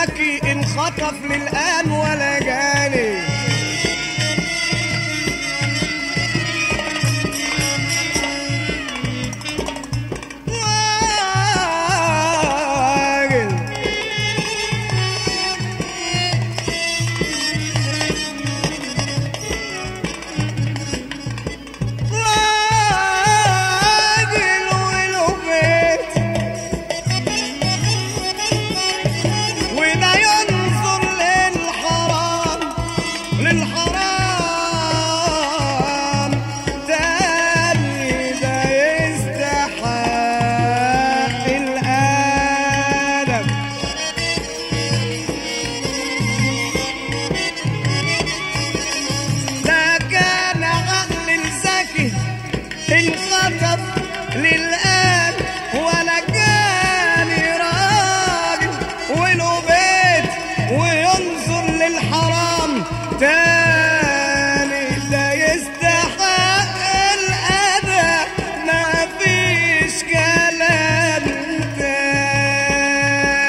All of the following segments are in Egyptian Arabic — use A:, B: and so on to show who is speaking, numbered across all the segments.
A: الزكي انخطف للآن ولا جاني راجل راجل وله بيت وده ينظر للحرام للحرام تاني ده يستحق الأدب ده كان عقل الذكي انخطف للآن ولا كان راجل وله بيت وينظر للحرام تاني ده يستحق الأذى ما فيش كلام تاني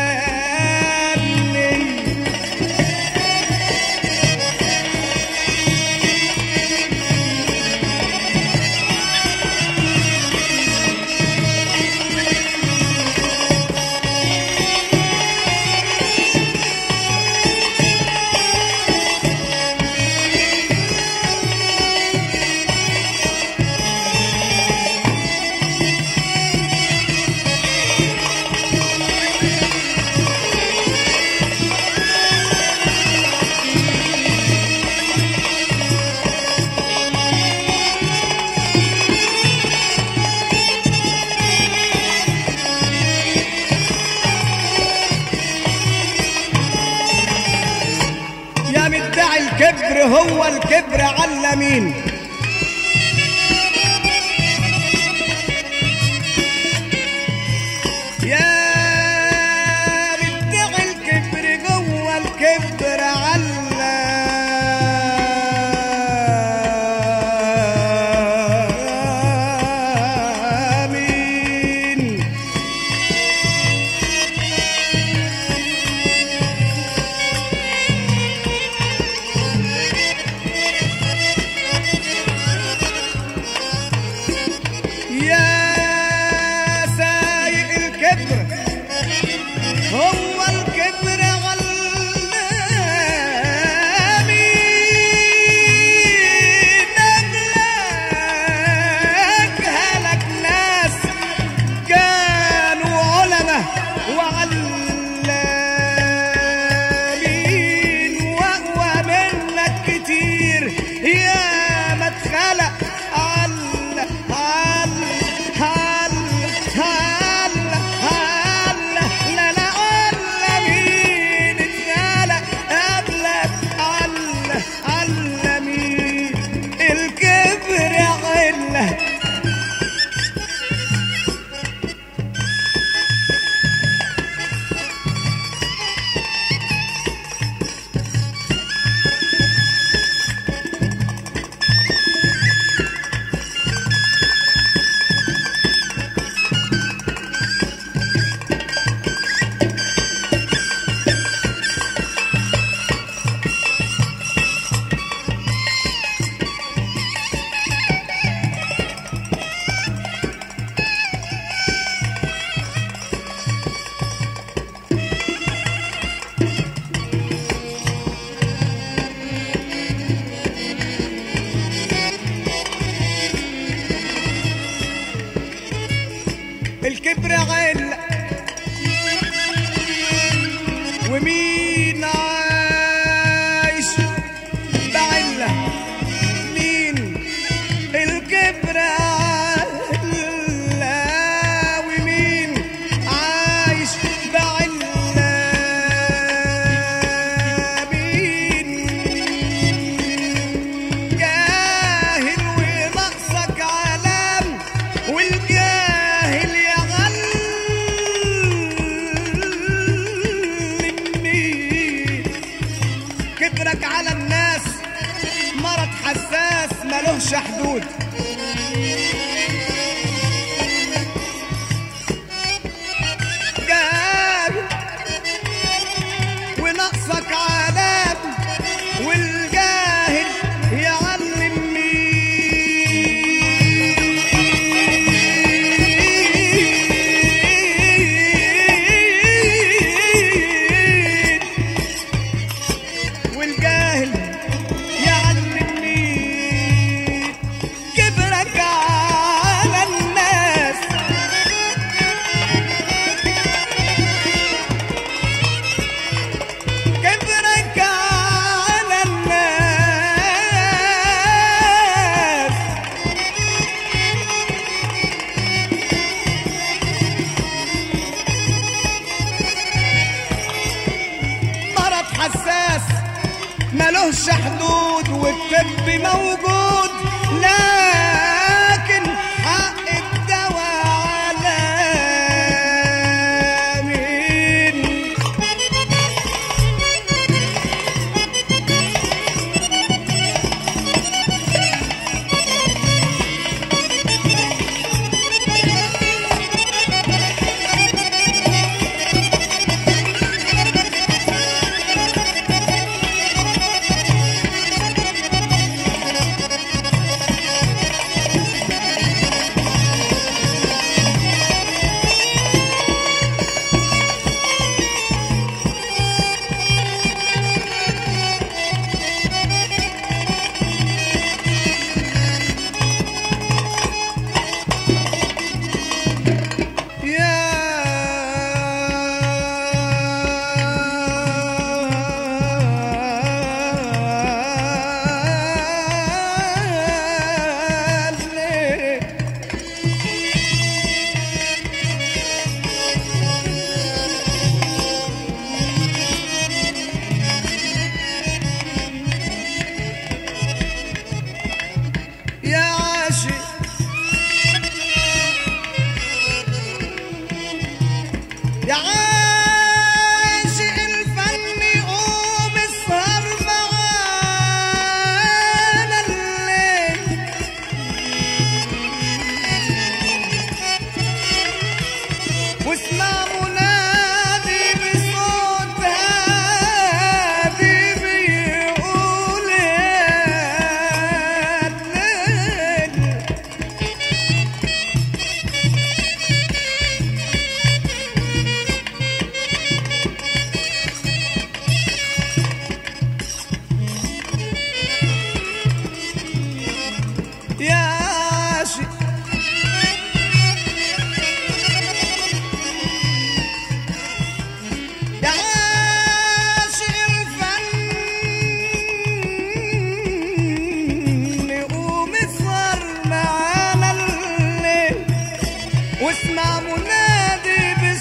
A: يا مدعي الكبر هو الكبر على مين يا مدعي الكبر جوه الكبر على مين يا سايق الكبر هو الكبر علامي نبلك هلك ناس كانوا علماء وعلامين واقوى منك كتير يا ما اتخلق عل عل عل عل عل لا لا علمين اتخلق قبلك عل علمين الكبر عله الكبر عل ومين عايش بعلة مين الكبر علة ومين عايش بعلة مين جاهل ونقصك علام والجاهل يغلني كبرك على الناس مرض حساس ملوش حدود جاهل ناقصك علام والجاهل يعلم مين والجاهل يعلم مين كبرك على الناس كبرك على الناس مرض حساس ملوش حدود والطب موجود لكن حق الدواء على مين يا ليه يا عاشق يا عاشق الفن قوم اسهر معانا الليل واسمع منادي بصوت هادي بيقول يا الليل يا عاشق يا عاشق الفن قوم اسهر معانا الليل واسمع منادي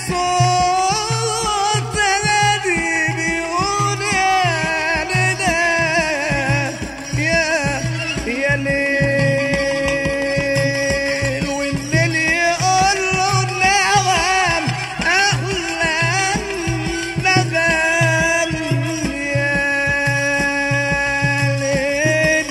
A: بصوت هادي بيقول يا ندى يا يا ليل والليل يقول له نغم احلى نغم يا ليل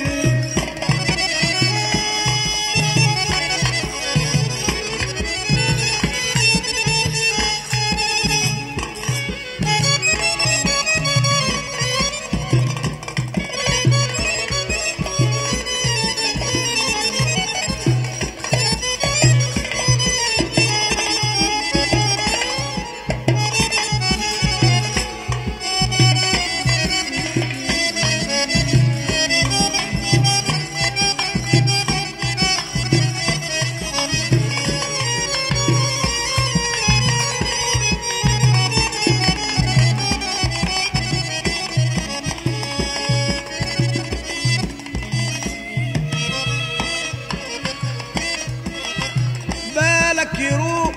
A: بالك يروق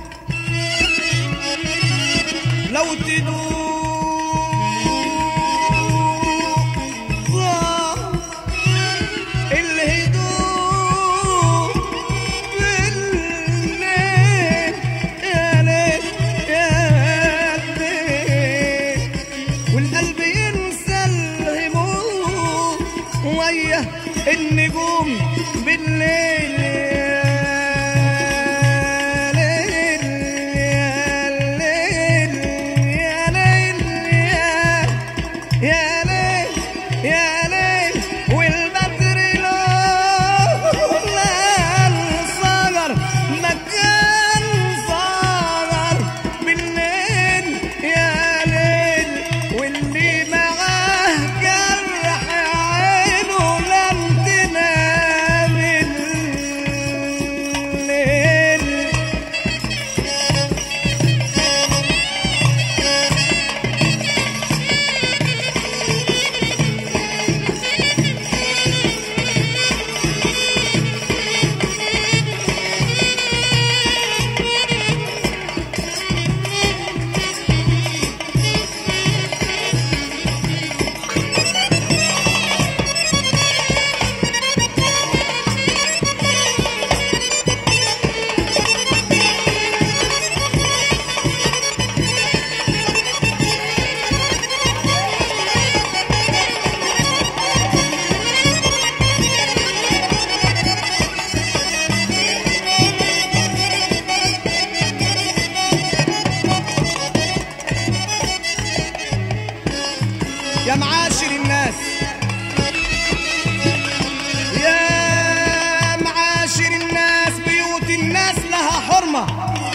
A: لو تدوق صار الهدوء بالليل يا ليل يا ليل والقلب ينسى الهموم ويا النجوم بالليل يا ليل يا ليل يا ليل يا يا ليل يا ليل والبدر لولا انصغر مكان صغر بالليل يا ليل واللي معاه جرح عينه لم تنام الليل يا معاشر الناس يا معاشر الناس بيوت الناس لها حرمة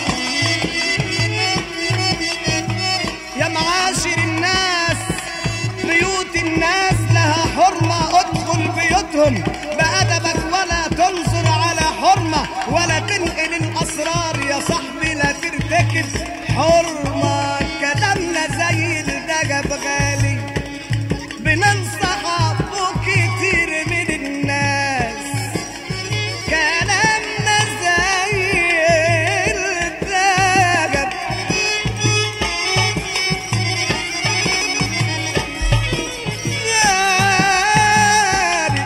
A: يا معاشر الناس بيوت الناس لها حرمة ادخل بيوتهم بأدبك ولا تنظر على حرمة ولا تنقل الأسرار يا صاحبي لا ترتكب حرمة كلامنا زي الدجب غالي بننصح كتير من الناس كلامنا زي الدجب غالي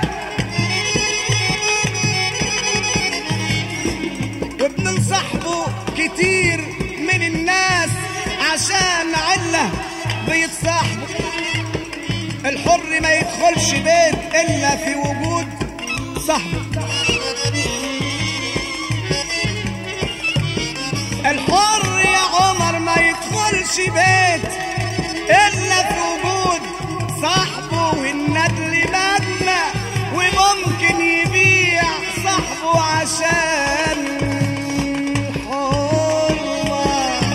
A: وبننصحبه كتير من الناس عشان علة بيتصاحبوا الحر ما يدخلش بيت الا في وجود صاحبه الحر يا عمر ما يدخلش بيت الا في وجود صاحبه والندل مجنى وممكن يبيع صاحبه عشان حرمه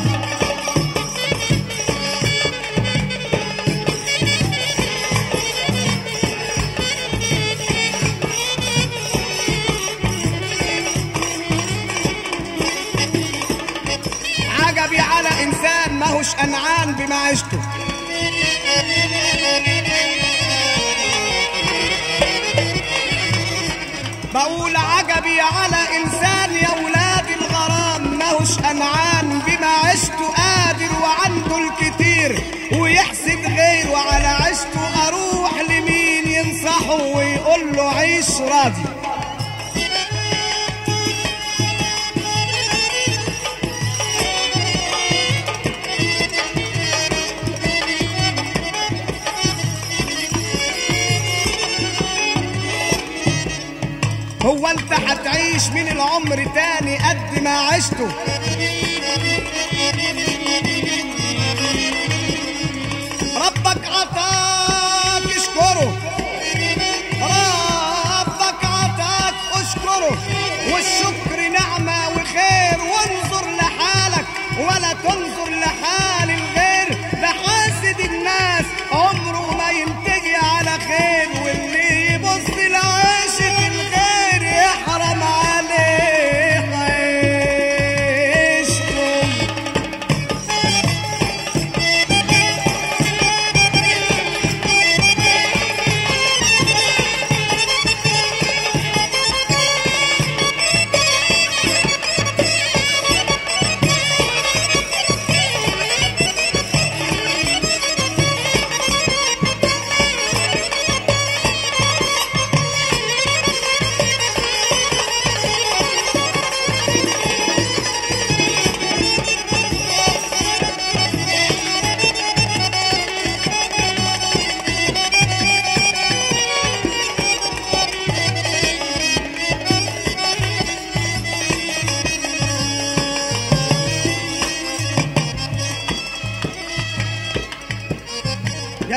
A: عجبي على انسان ماهوش انعان بمعيشته بقول عجبي على انسان يا ولاد الغرام ماهوش انعان بمعيشته قادر وعنده الكتير ويحسد غيره على عيشته اروح لمين ينصحه ويقول له عيش راضي هو انت هتعيش من العمر تاني قد ما عشته ربك عطاك اشكره ربك عطاك اشكره والشكر نعمة وخير وانظر لحالك ولا تنظر لحال الغير ده حاسد الناس عمره ما ينتهي على خير واللي يبص لعيشة الغير يحرم عليه عيش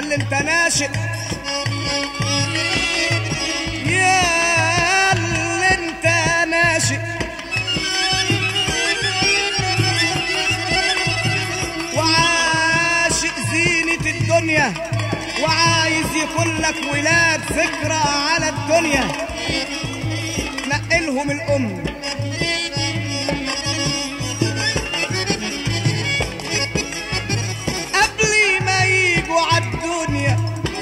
A: اللي انت ناشئ يا اللي انت ناشئ وعاشق زينة الدنيا وعايز يكون لك ولاد فكرة على الدنيا نقلهم الأم قبل ما يجوا عالدنيا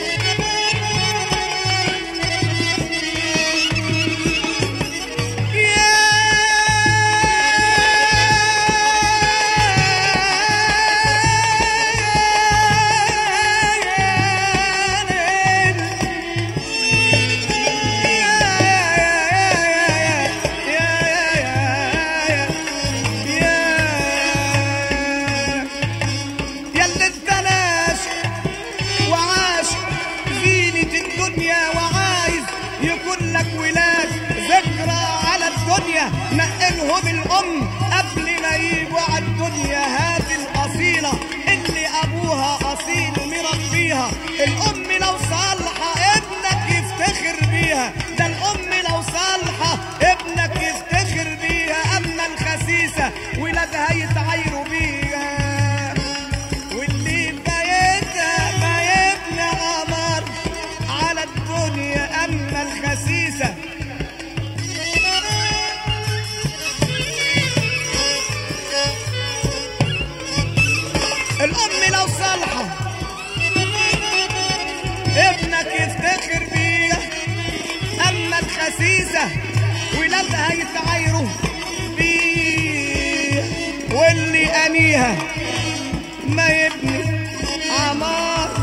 A: يا اللي انت ناشئ وعاش زينة الدنيا وعايز يكون لك ولاد ذكرى على الدنيا نقلهم الأم قبل ما يجوا على الدنيا هات الأصيلة اللي أبوها أصيل مربيها الأم لو صالحة ابنك يفتخر بيها ده الأم لو صالحة ابنك يفتخر بيها أما الخسيسة ولادها يتعايروا بيها واللي بايتها بايتنا قمر على الدنيا اما الخسيسه الام لو صالحه ابنك يفتخر بيها اما الخسيسه ولادها يتعايروا بيها واللي انيها ما يبني عمار